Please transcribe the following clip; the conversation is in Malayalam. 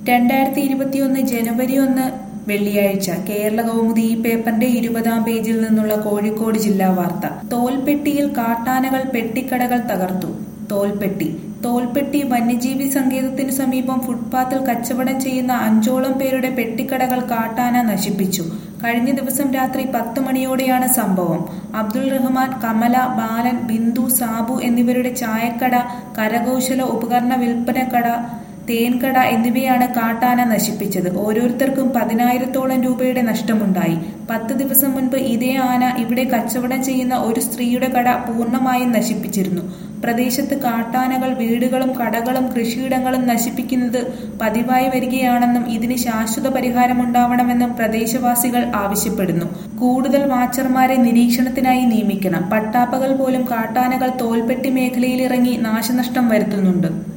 രണ്ടായിരത്തി ഇരുപത്തിയൊന്ന് ജനുവരി ഒന്ന് വെള്ളിയാഴ്ച കേരള കൗമുദി ഈ പേപ്പറിന്റെ ഇരുപതാം പേജിൽ നിന്നുള്ള കോഴിക്കോട് ജില്ലാ വാർത്ത തോൽപ്പെട്ടിയിൽ കാട്ടാനകൾ പെട്ടിക്കടകൾ തകർത്തു തോൽപ്പെട്ടി തോൽപ്പെട്ടി വന്യജീവി സങ്കേതത്തിനു സമീപം ഫുട്പാത്തിൽ കച്ചവടം ചെയ്യുന്ന അഞ്ചോളം പേരുടെ പെട്ടിക്കടകൾ കാട്ടാന നശിപ്പിച്ചു കഴിഞ്ഞ ദിവസം രാത്രി പത്ത് മണിയോടെയാണ് സംഭവം അബ്ദുൾ റഹ്മാൻ കമല ബാലൻ ബിന്ദു സാബു എന്നിവരുടെ ചായക്കട കരകൗശല ഉപകരണ വിൽപ്പനക്കട തേൻകട എന്നിവയാണ് കാട്ടാന നശിപ്പിച്ചത് ഓരോരുത്തർക്കും പതിനായിരത്തോളം രൂപയുടെ നഷ്ടമുണ്ടായി പത്ത് ദിവസം മുൻപ് ഇതേ ആന ഇവിടെ കച്ചവടം ചെയ്യുന്ന ഒരു സ്ത്രീയുടെ കട പൂർണ്ണമായും നശിപ്പിച്ചിരുന്നു പ്രദേശത്ത് കാട്ടാനകൾ വീടുകളും കടകളും കൃഷിയിടങ്ങളും നശിപ്പിക്കുന്നത് പതിവായി വരികയാണെന്നും ഇതിന് ശാശ്വത പരിഹാരമുണ്ടാവണമെന്നും പ്രദേശവാസികൾ ആവശ്യപ്പെടുന്നു കൂടുതൽ വാച്ചർമാരെ നിരീക്ഷണത്തിനായി നിയമിക്കണം പട്ടാപ്പകൽ പോലും കാട്ടാനകൾ തോൽപ്പെട്ടി മേഖലയിൽ ഇറങ്ങി നാശനഷ്ടം വരുത്തുന്നുണ്ട്